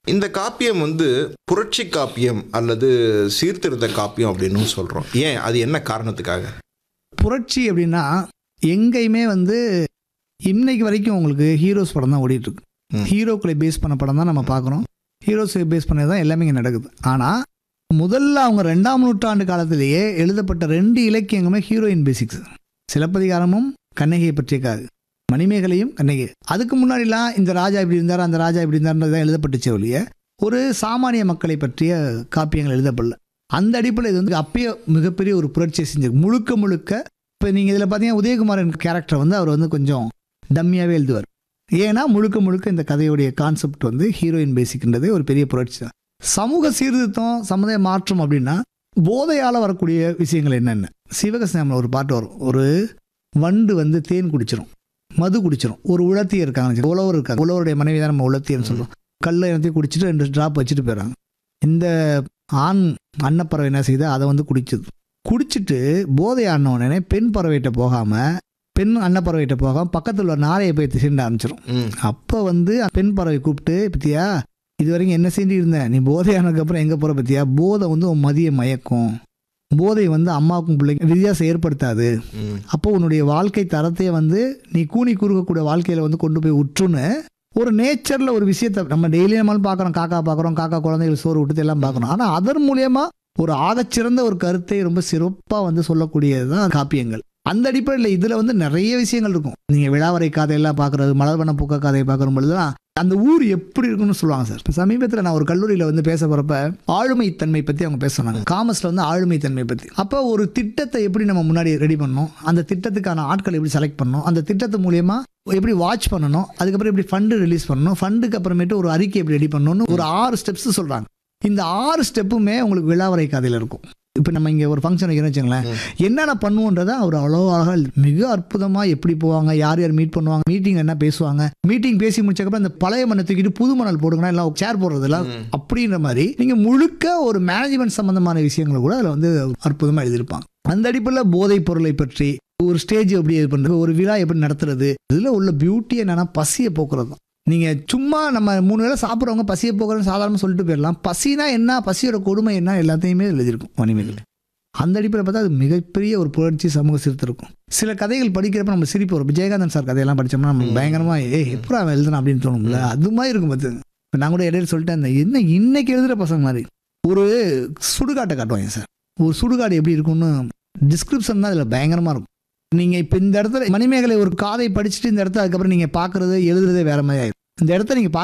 இந்த காப்பியம் வந்து புரட்சி காப்பியம் அல்லது சீர்திருத்த காப்பியம் அப்படின்னு சொல்றோம் ஏன் அது என்ன காரணத்துக்காக புரட்சி அப்படின்னா எங்கேயுமே வந்து இன்னைக்கு வரைக்கும் உங்களுக்கு ஹீரோஸ் படம் தான் ஓடிட்டு இருக்கு ம். ஹீரோக்களை பேஸ் பண்ண படம் தான் நம்ம பார்க்குறோம் ஹீரோஸை பேஸ் பண்ணது தான் எல்லாமே இங்கே நடக்குது ஆனால் முதல்ல அவங்க ரெண்டாம் நூற்றாண்டு காலத்திலேயே எழுதப்பட்ட ரெண்டு இலக்கியங்களுமே ஹீரோயின் பேசிக்ஸ் சிலப்பதிகாரமும் கண்ணகியை பற்றிய காது மணிமேகலையும் கண்ணகி அதுக்கு முன்னாடிலாம் இந்த ராஜா இப்படி இருந்தார் அந்த ராஜா இப்படி இருந்தார்ன்றது தான் எழுதப்பட்டுச்சே ஒழிய ஒரு சாமானிய மக்களை பற்றிய காப்பியங்கள் எழுதப்படல அந்த அடிப்படையில் இது வந்து அப்பயே மிகப்பெரிய ஒரு புரட்சியை செஞ்சிருக்கு முழுக்க முழுக்க இப்போ நீங்கள் இதில் பார்த்தீங்கன்னா உதயகுமாரன் கேரக்டர் வந்து அவர் வந்து கொஞ்சம் டம்மியாகவே எழுதுவார் ஏன்னா முழுக்க முழுக்க இந்த கதையுடைய கான்செப்ட் வந்து ஹீரோயின் பேசிக்ன்றது ஒரு பெரிய புரட்சி தான் சமூக சீர்திருத்தம் சமுதாய மாற்றம் அப்படின்னா போதையால் வரக்கூடிய விஷயங்கள் என்னென்ன சிவகசினாமில் ஒரு பாட்டு வரும் ஒரு வண்டு வந்து தேன் குடிச்சிரும் மது குடிச்சிரும் ஒரு உலத்தி இருக்காங்க உழவர் இருக்காங்க உழவருடைய மனைவி தான் நம்ம உலத்தின்னு சொல்லுவோம் கல்லை எல்லாத்தையும் குடிச்சிட்டு ரெண்டு ட்ராப் வச்சுட்டு போயிடறாங்க இந்த ஆண் அன்னப்பறவை என்ன செய்யுது அதை வந்து குடிச்சது குடிச்சிட்டு போதை ஆன உடனே பெண் பறவைகிட்ட போகாமல் பெண் அன்னப்பறவைகிட்ட போகாமல் பக்கத்தில் உள்ள நாரையை போய் திசைண்ட ஆரம்பிச்சிடும் ம், அப்போ வந்து பெண் பறவை கூப்பிட்டு பத்தியா இது வரைக்கும் என்ன செஞ்சு இருந்த நீ போதை ஆனதுக்கப்புறம் எங்கே போகிற பத்தியா போதை வந்து உன் மதிய மயக்கும் போதை வந்து அம்மாவுக்கும் பிள்ளைக்கும் வித்தியாசம் ஏற்படுத்தாது ம், அப்போ உன்னுடைய வாழ்க்கை தரத்தையே வந்து நீ கூனி குறுக்கக்கூடிய வாழ்க்கையில் வந்து கொண்டு போய் உற்றுன்னு ஒரு நேச்சரில் ஒரு விஷயத்தை நம்ம டெய்லி நம்மளும் பார்க்குறோம் காக்கா பார்க்குறோம் காக்கா குழந்தைகள் சோறு விட்டுட்டு எல்லாம் பார்க்குறோம் ஆனால் அதன் மூலியமா ஒரு ஆகச்சிறந்த ஒரு கருத்தை ரொம்ப சிறப்பாக வந்து சொல்லக்கூடியது தான் காப்பியங்கள் அந்த அடிப்படையில் இதில் வந்து நிறைய விஷயங்கள் இருக்கும் நீங்கள் விழாவரை கதையெல்லாம் பார்க்குறது மலர்வன பூக்க கதையை பார்க்குற பொழுதுலாம் அந்த ஊர் எப்படி இருக்குன்னு சொல்லுவாங்க சார் இப்போ சமீபத்தில் நான் ஒரு கல்லூரியில் வந்து பேச போகிறப்ப ஆளுமைத்தன்மை பற்றி அவங்க பேசுனாங்க காமர்ஸில் வந்து ஆளுமைத்தன்மை பற்றி அப்போ ஒரு திட்டத்தை எப்படி நம்ம முன்னாடி ரெடி பண்ணணும் அந்த திட்டத்துக்கான ஆட்களை எப்படி செலக்ட் பண்ணணும் அந்த திட்டத்து மூலியமா எப்படி வாட்ச் பண்ணணும் அதுக்கப்புறம் எப்படி ஃபண்டு ரிலீஸ் பண்ணணும் ஃபண்டுக்கு அப்புறமேட்டு ஒரு அறிக்கை எப்படி ரெடி பண்ணணும்னு ஒரு ஆறு ஸ்டெப்ஸ் சொல்கிறாங்க இந்த ஆறு ஸ்டெப்புமே உங்களுக்கு விழாவரை கதையில் இருக்கும் இப்போ நம்ம இங்கே ஒரு ஃபங்க்ஷன் வைக்கிறோம்னு வச்சுங்களேன் என்னென்ன பண்ணுவோன்றதை அவர் அவ்வளோ அழகாக மிக அற்புதமாக எப்படி போவாங்க யார் யார் மீட் பண்ணுவாங்க மீட்டிங் என்ன பேசுவாங்க மீட்டிங் பேசி முடிச்சக்கப்புறம் இந்த பழைய மண்ணை தூக்கிட்டு புது மணல் போடுங்கன்னா எல்லாம் சேர் போடுறதெல்லாம் அப்படின்ற மாதிரி நீங்கள் முழுக்க ஒரு மேனேஜ்மெண்ட் சம்பந்தமான விஷயங்களை கூட அதில் வந்து அற்புதமாக எழுதியிருப்பாங்க அந்த அடிப்படையில் போதைப் பொருளை பற்றி ஒரு ஸ்டேஜ் எப்படி இது பண்ணுறது ஒரு விழா எப்படி நடத்துறது இதில் உள்ள பியூட்டி என்னன்னா பசியை போக்குறது தான் நீங்கள் சும்மா நம்ம மூணு வேளை சாப்பிட்றவங்க பசியை போக்குறன்னு சாதாரணமாக சொல்லிட்டு போயிடலாம் பசினா என்ன பசியோட கொடுமை என்ன எல்லாத்தையுமே எழுதியிருக்கும் மணிமேகலை அந்த அடிப்படையில் பார்த்தா அது மிகப்பெரிய ஒரு புரட்சி சமூக சீர்திருக்கும் சில கதைகள் படிக்கிறப்ப நம்ம சிரிப்பு வரும் இப்ப ஜெயகாந்தன் சார் கதையெல்லாம் படிச்சோம்னா நம்ம பயங்கரமா ஏ எப்படா அவன் எழுதுனா அப்படின்னு தோணும்ல அது மாதிரி இருக்கும் பார்த்துங்க இப்போ நான் கூட இடையில சொல்லிட்டேன் அந்த என்ன இன்னைக்கு எழுதுகிற பசங்க மாதிரி ஒரு சுடுகாட்டை காட்டுவாங்க சார் ஒரு சுடுகாடு எப்படி இருக்கும்னு டிஸ்கிரிப்ஷன் தான் இதில் பயங்கரமாக இருக்கும் நீங்கள் இப்போ இந்த இடத்துல மணிமேகலை ஒரு காதை படிச்சுட்டு இந்த இடத்த அதுக்கப்புறம் நீங்கள் பார்க்குறது எழுதுறதே வேற மாதிரி ஆயிடும் இந்த இடத்த நீங்கள்